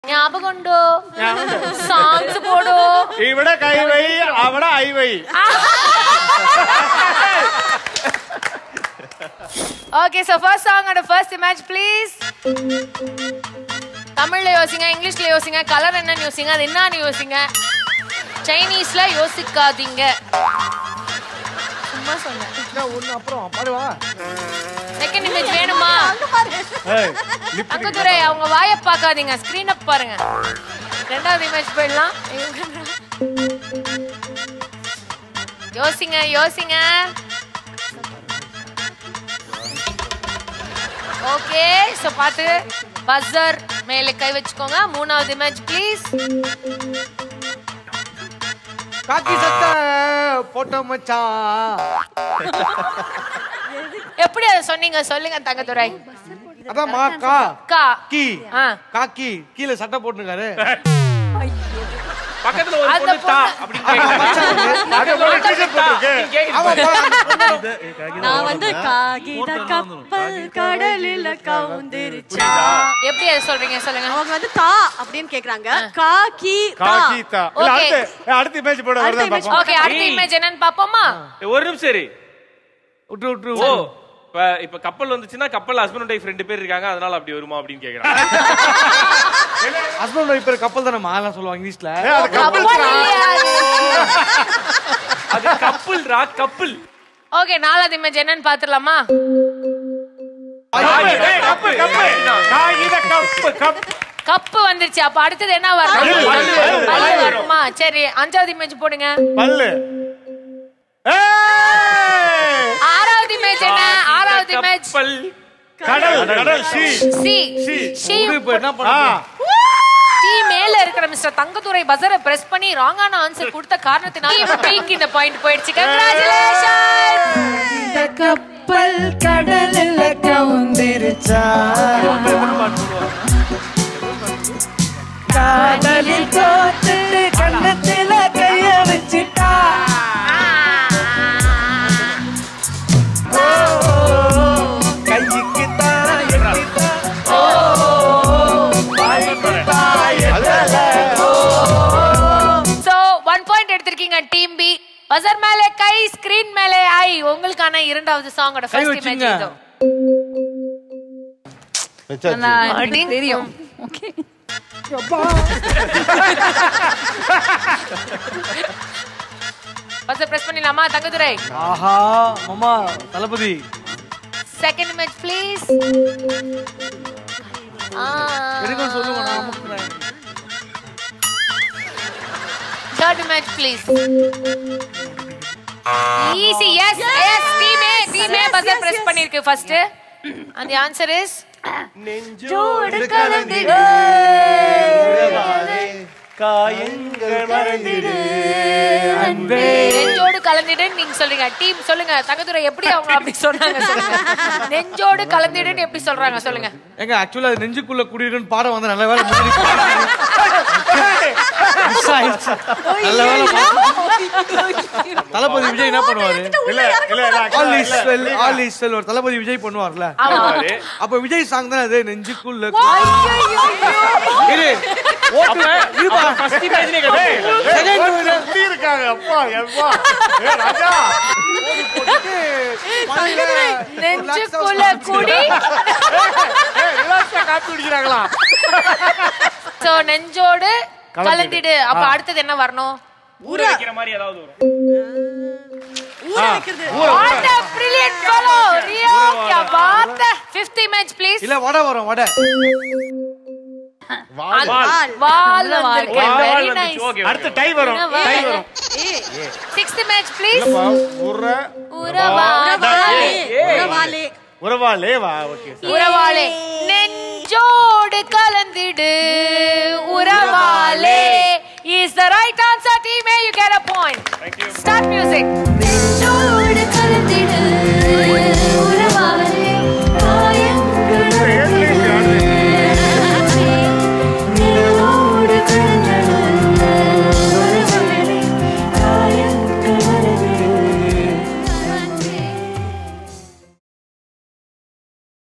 ஞாபகம் உണ്ടോ சாங்ஸ் போடோ ഇവിടെ കൈവൈ അവിടെ ഐവൈ okay so first song and first image please தமிழ்ல யோசிங்க இங்கிலீஷ்ல யோசிங்க கலர் என்னன்னு யோசிங்க அது என்னன்னு யோசிங்க சைனீஸ்ல யோசிக்காதீங்க சும்மா சொன்னேன் ஒண்ணு அப்புறம் பாடுவா செகண்ட் இமேஜ் வேணுமா அங்கதுரை அவங்க வாயை பார்க்காதீங்க ஸ்கிரீனை பாருங்க ரெண்டாவது இமேஜ் போயிடலாம் யோசிங்க யோசிங்க ஓகே சோ பார்த்து பஸ்ஸர் மேலே கை வச்சுக்கோங்க மூணாவது இமேஜ் ப்ளீஸ் காக்கி சத்த போட்ட மச்சான் எப்படி அதை சொன்னீங்க சொல்லுங்க தங்கதுரை அதான் மா கா கா கி ஆ. காக்கி கீழே சட்டை போட்டுருக்காரு பக்கத்துல ஒரு அந்த பொண்ணு தா பொண்ணு- அப்படின்னு நான் வந்து காகித கப்பல் கடலில் கவுந்திருச்சா எப்படி அதை சொல்றீங்க சொல்லுங்க அவங்க வந்து தா அப்படின்னு கேக்குறாங்க கா கி தா காக்கி தா இல்ல, Okay. அடுத்து அடுத்த இமேஜ் போட அடுத்த வருதா image பாப்போம் ஓகே அடுத்த இமேஜ் என்னன்னு பாப்போமா ஒரு நிமிஷம் இரு. விட்டு விட்டு ஓ இப்ப இப்ப கப்பல் வந்துச்சுன்னா கப்பல் ஹஸ்பண்ட் ஒய்ஃப் ரெண்டு பேர் இருக்காங்க அதனால அப்படி வருமா அப்படின்னு கேக்குறாங்க ஹஸ்பண்ட் ஒய்ஃப் கப்பல் தானே மாலாம் சொல்லுவாங்க இங்கிலீஷ்ல கப்பல் இல்லையா அது? அது கப்பல் ரா கப்பல் ஓகே நாலாவது இமேஜ் என்னன்னு பாத்துடலாமா கப்பு கப்பு காகித கப்பு கப் கப்பு வந்துருச்சு அப்ப அடுத்தது என்ன வரும் பல்லு, பல்லு வரும், பல்லு பல்லு வருமா சரி அஞ்சாவது இமேஜ் போடுங்க பல்லு ஏய்! ஆறாவது இமேஜ் என்ன ஆறாவது இமேஜ் கப்பல் கடல் கடல் சி சி சி. சி இப்ப என்ன பண்ண டி மேல இருக்கிற மிஸ்டர் தங்கதுரை பஜரை பிரஸ் பண்ணி ராங்கான ஆன்சர் கொடுத்த காரணத்தினால பீக் இந்த பாயிண்ட் போயிடுச்சு கங்க்ராச்சுலேஷன் இந்த கப்பல் கடலில் கவுந்திருச்சா காதலில் தோத்துட்டு கண்ணத்தில கைய வச்சுட்டா ஓ, கைக்கு தான் எட்டித்தான். ஓ, வாய்க்கு தான் எட்டல. சோ ஒன் பாயிண்ட் எடுத்திருக்கீங்க டீம் பி பசர் மேலே கை ஸ்கிரீன் மேலே ஐ உங்களுக்கான இரண்டாவது சாங்கோட கை ஃபர்ஸ்ட் இமேஜ் வச்சுங்க. இதோ தெரியும் ஓகே பசர் பிரஸ் பண்ணிடலாமா தங்கதுரை ஆஹா மாமா தளபதி செகண்ட் இமேஜ் ப்ளீஸ் எடுக்க சொல்லுங்க நான் அமுக்குறேன். Third image please easy yes yes டீமே டீமே பசர் பிரஸ் பண்ணிருக்கு ஃபர்ஸ்ட் அந்த ஆன்சர் இஸ் ஜோடு கலந்திடு காயங்கள் மறந்திடு நெஞ்சோடு கலந்திடுன்னு நீங்க சொல்றீங்க டீம் சொல்லுங்க தங்கதுரை எப்படி அவங்க அப்படி சொன்னாங்க சொல்லுங்க நெஞ்சோடு கலந்திடுன்னு எப்படி சொல்றாங்க சொல்லுங்க ஏங்க ஆக்சுவலா அது நெஞ்சுக்குள்ள குடியிருக்குன்னு பாடம் வந்து நல்ல வேலை முன்னாடி Miss ஆயிடுச்சு. நல்ல வேலை தளபதி விஜய் என்ன பண்ணுவாரு இல்ல இல்ல all is well all is well ஒரு தளபதி விஜய் பண்ணுவார்ல ஆமா அப்ப விஜய் சாங் தான் அது நெஞ்சுக்குள்ள இரு ஓட்டு இருப்பா ஃபர்ஸ்ட் இமேஜ்லயே கப்பு செகண்ட் இருக்காங்க அப்பா எப்பா ராஜா நெஞ்சுக்குள்ள குடி ரிலாக்ஸா காப்பி குடிக்கிறாங்களா சோ நெஞ்சோடு கலந்திடு அப்ப அடுத்தது என்ன வரணும் ஊற வைக்கிற மாதிரி ஏதாவது வரும் ஊற வைக்கிறது What a brilliant fellow! Rio, क्या बात है! Fifth image, please. இல்ல வடை வரும் வடை வால் வால். வால் வந்திருக்கு. வால் Very வந்துச்சு. nice. Okay, அடுத்து டை வரும் டை வரும் Sixth image, please. உற உறவாடே. உறவாலே உறவாலே வா ஓகே உறவாளே நெஞ்சோடு கலந்திடு உறவாலே is the right answer team you get a point Thank you. start music நெஞ்சோடு கலந்திடு